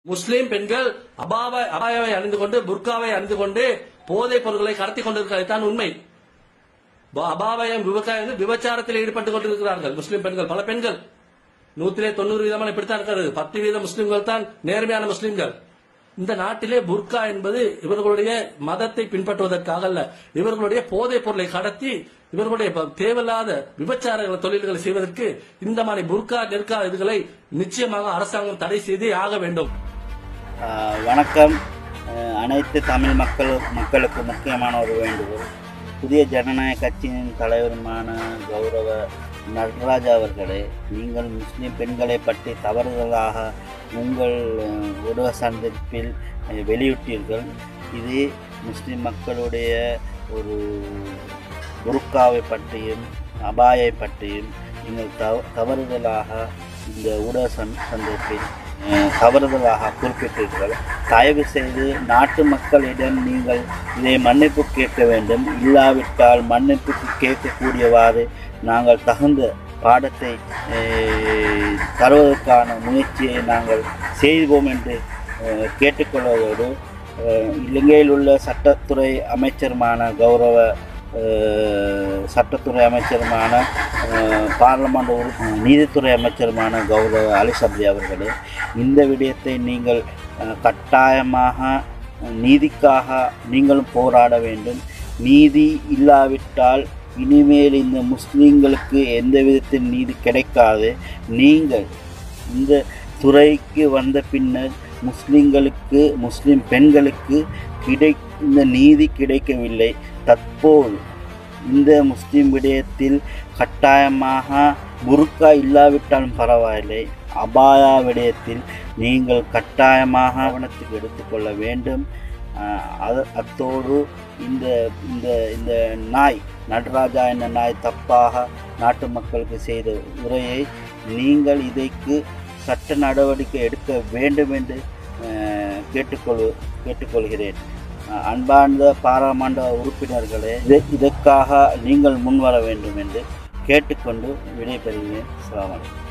முஸ்லிம் பெண்கள் அபாவ அபாயாவை அணிந்து கொண்டு புர்காவை அணிந்து கொண்டு போதைப் பொருட்களை கடத்தி கொண்டிருக்கிறதுதான் உண்மை ப- அபாவயம் விவசாயம் விபச்சாரத்தில் ஈடுபட்டுக் கொண்டிருக்கிறார்கள் முஸ்லிம் பெண்கள் பல பெண்கள் நூத்திலே தொண்ணூறு வீதமான இப்படித்தான் இருக்கிறது பத்து வீத முஸ்லிம்கள் தான் நேர்மையான முஸ்லிம்கள் இந்த நாட்டிலே புர்கா என்பது இவர்களுடைய மதத்தை பின்பற்றுவதற்காக அல்ல இவர்களுடைய போதைப் பொருளை கடத்தி இவர்களுடைய ப- தேவையில்லாத விபச்சார தொழில்களை செய்வதற்கு இந்த மாதிரி புர்கா நெற்கா இதுகளை நிச்சயமாக அரசாங்கம் தடை செய்தே ஆக வேண்டும் ஆஹ் வணக்கம் ஆஹ் அனைத்து தமிழ் மக்கள் மக்களுக்கு முக்கியமான ஒரு வேண்டுகோள் புதிய ஜனநாயக கட்சியின் தலைவருமான கௌரவ நடராஜா அவர்களே நீங்கள் முஸ்லிம் பெண்களை பற்றி தவறுதலாக உங்கள் ஆஹ், ஊடக சந்திப்பில் ஆஹ், வெளியிட்டீர்கள் இது முஸ்லிம் மக்களுடைய ஒரு புருக்காவை பற்றியும் அபாயை பற்றியும் நீங்கள் தவ தவறுதலாக இந்த ஊடக சந் சந்திப்பில் அஹ், தவறுதலாக குறிப்பிட்டீர்கள் தயவு செய்து நாட்டு மக்களிடம் நீங்கள் இதை மன்னிப்பு கேட்க வேண்டும் இல்லாவிட்டால் மன்னிப்பு கேட்கக்கூடியவாறு நாங்கள் தகுந்த பாடத்தை அஹ், தருவதற்கான முயற்சியை நாங்கள் செய்வோம் என்று அஹ், கேட்டுக்கொள்வதோடு அஹ், இலங்கையில் உள்ள சட்டத்துறை அமைச்சருமான கௌரவ அஹ், சட்டத்துறை அமைச்சருமான அஹ், பார்லமெண்ட் உறுப்பி- நீதித்துறை அமைச்சருமான கௌரவ அலி சப்ரி அவர்களே இந்த விடயத்தை நீங்கள் அஹ், கட்டாயமாக நீதிக்காக நீங்களும் போராட வேண்டும் நீதி இல்லாவிட்டால் இனிமேல் இந்த முஸ்லீம்களுக்கு எந்த விதத்தில் நீதி கிடைக்காது நீங்கள் இந்த துறைக்கு வந்த பின்னர் முஸ்லிம்களுக்கு முஸ்லிம் பெண்களுக்கு கிடை இந்த நீதி கிடைக்கவில்லை தற்போது இந்த முஸ்லிம் விடயத்தில் கட்டாயமாக புருக்கா இல்லாவிட்டாலும் பரவாயில்லை அபாயா விடயத்தில் நீங்கள் கட்டாயமாக கவனத்துக்கு எடுத்துக்கொள்ள வேண்டும் ஆஹ் அது அத்தோடு இந்த இந்த இந்த நாய் நடராஜா என்ற நாய் தப்பாக நாட்டு மக்களுக்கு செய்த உரையை நீங்கள் இதற்கு சட்ட நடவடிக்கை எடுக்க வேண்டும் என்று ஆஹ் கேட்டுக்கொள் கேட்டுக்கொள்கிறேன் ஆஹ் அன்பார்ந்த பாராளுமன்ற உறுப்பினர்களே இது இதற்காக நீங்கள் முன்வர வேண்டும் என்று கேட்டுக்கொண்டு விடைபெறுகிறேன் அஸ்ஸலாமு அலைக்கும்